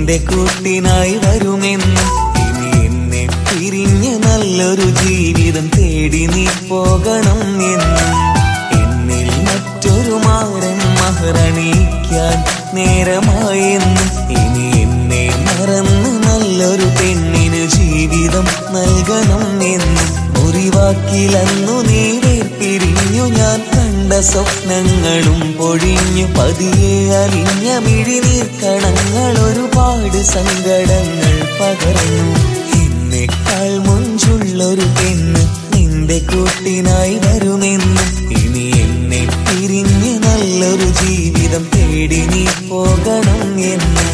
നിന്റെ കൂട്ടിനായി വരുമെന്ന് ഇനി എന്നെ പിരിഞ്ഞ് നല്ലൊരു ജീവിതം തേടി നീ പോകണം എന്നും എന്നിൽ മറ്റൊരു മാരൻ മഹറണിക്കാൻ നേരമായെന്ന് ഇനി എന്നെ മറന്ന് നല്ലൊരു പെണ്ണിന് ജീവിതം നൽകണം എന്നും മുറിവാക്കിലന്നു നീ വേർപിരിഞ്ഞു ഞാൻ കണ്ട സ്വപ്നങ്ങളും പൊഴിഞ്ഞു പതിയെ അലിഞ്ഞ മിഴിനീർ കണങ്ങൾ ഒരുപാട് സങ്കടങ്ങൾ പകർന്നു എന്നെക്കാൾ മുഞ്ചുള്ളൊരു പെണ്ണ് നിന്റെ കൂട്ടിനായി വരുമെന്ന് ഇനി എന്നെ പിരിഞ്ഞ് നല്ലൊരു ജീവിതം തേടി നീ പോകണം എന്നും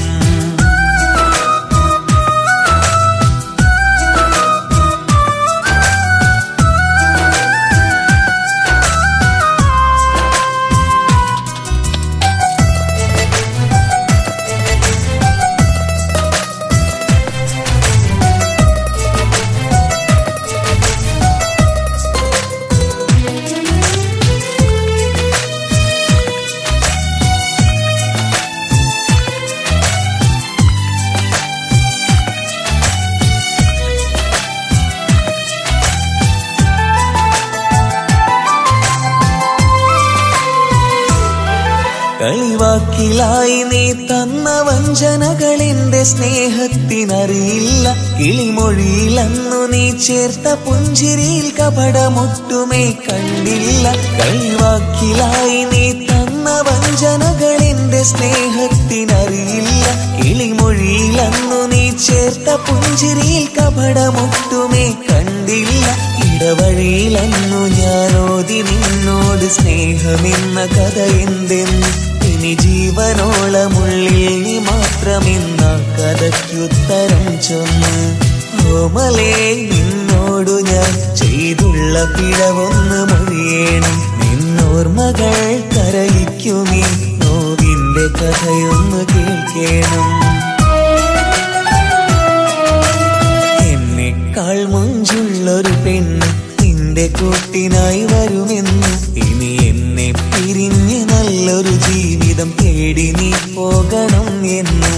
കളിവാക്കിലായി നീ തന്ന വഞ്ചനകൾ എന്റെ സ്നേഹത്തിനറിയില്ല കിളിമൊഴിയിൽ അന്നു നീ ചേർത്ത പുഞ്ചിരിയിൽ കപടമൊട്ടുമേ കണ്ടില്ല കളിവാക്കിലായി നീ തന്ന വഞ്ചനകൾ എന്റെ സ്നേഹത്തിനറിയില്ല കിളിമൊഴിയിൽ അന്നു നീ ചേർത്ത പുഞ്ചിരിയിൽ കപടമൊട്ടുമേ കണ്ടില്ല ഇടവഴിയിലന്നു ഞാൻ ഓതി നിന്നോട് സ്നേഹമെന്ന കഥ എന്തെന്ന് ഇനി ജീവനോളമുള്ളിൽ നീ മാത്രമെന്ന കഥയ്ക്കുത്തരം ചൊന്ന് ഓമലേ നിന്നോടു ഞാൻ ചെയ്തുള്ള പിഴവൊന്ന് മൊഴിയേണം നിന്നോർമകൾ കരയിക്കുമീ നോവിന്റെ കഥയൊന്ന് കേൾക്കേണം എന്നെക്കാൾ മുഞ്ചുള്ളൊരു പെണ്ണ് നിന്റെ കൂട്ടിനായി വരുമെന്ന് ഇനി എന്നെ പിരിഞ്ഞ് നല്ലൊരു ജീവിതം തേടി നീ പോകണം എന്നും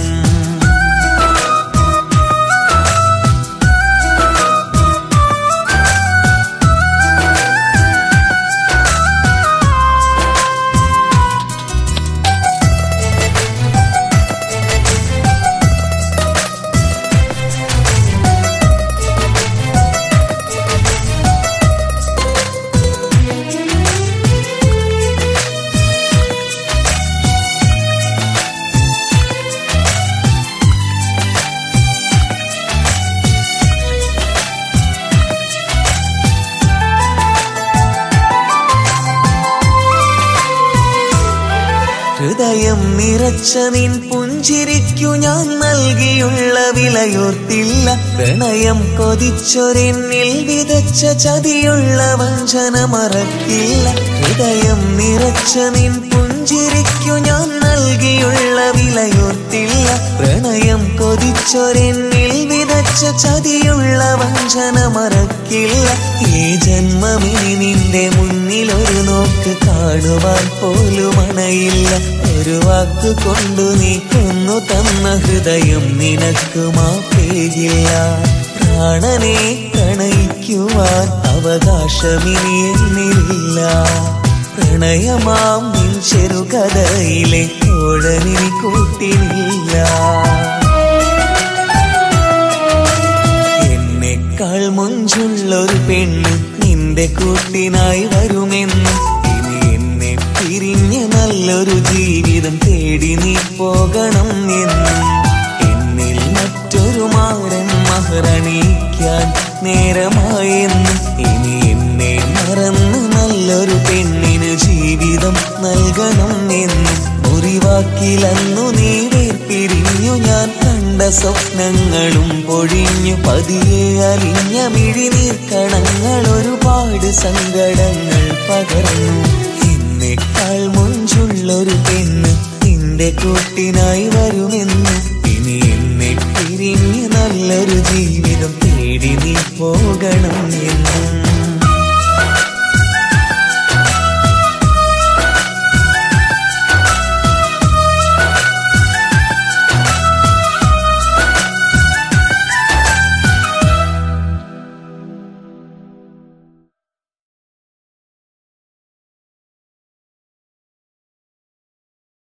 ഹൃദയം നിറച്ച നിൻ പുഞ്ചിരിക്കു ഞാൻ നൽകിയുള്ള വിലയോർത്തില്ല പ്രണയം കൊതിച്ചൊരെന്നിൽ വിതച്ച ചതിയുള്ള വഞ്ചന മറക്കില്ല ഹൃദയം നിറച്ച നിൻ പുഞ്ചിരിക്കു ഞാൻ നൽകിയുള്ള വിലയോർത്തില്ല പ്രണയം കൊതിച്ചൊരെന്നിൽ വിതച്ച ചതിയുള്ള വഞ്ചന മറക്കില്ല ഈ ജന്മമിനി നിന്റെ മുന്നിൽ ഒരു നോക്ക് കാണുവാൻ പോലും അണയില്ല ഒരു വാക്ക് കൊണ്ടു നീ കൊന്നു തന്ന ഹൃദയം നിനക്ക് മാപ്പേകില്ല പ്രാണനെ പ്രണയിക്കുവാൻ അവകാശമിനി എന്നിലില്ല പ്രണയമാം നിൻ ചെറുകഥയിലെ തോഴനിനി കൂട്ടിനില്ല എന്നെക്കാൾ മുഞ്ചുള്ളൊരു പെണ്ണ് നിന്റെ കൂട്ടിനായി വരുമെന്ന് ഇനി എന്നെ പിരിഞ്ഞ് നല്ലൊരു ജീവിതം തേടി നീ പോകണം എന്നും എന്നിൽ മറ്റൊരു മാരൻ മഹറണിക്കാൻ നേരമായെന്ന് ഇനി എന്നെ മറന്ന് നല്ലൊരു പെണ്ണിന് ജീവിതം നൽകണം എന്നും മുറിവാക്കിലന്നു നീ വേർപിരിഞ്ഞു ഞാൻ കണ്ട സ്വപ്നങ്ങളും പൊഴിഞ്ഞു പതിയെ അലിഞ്ഞ മിഴിനീർ കണങ്ങൾ ഒരുപാട് സങ്കടങ്ങൾ പകർന്നു എന്നെക്കാൾ മുഞ്ചുള്ളൊരു പെണ്ണ് നിന്റെ കൂട്ടിനായി വരുമെന്ന് ഇനി എന്നെ പിരിഞ്ഞ് നല്ലൊരു ജീവിതം തേടി നീ പോകണം എന്നും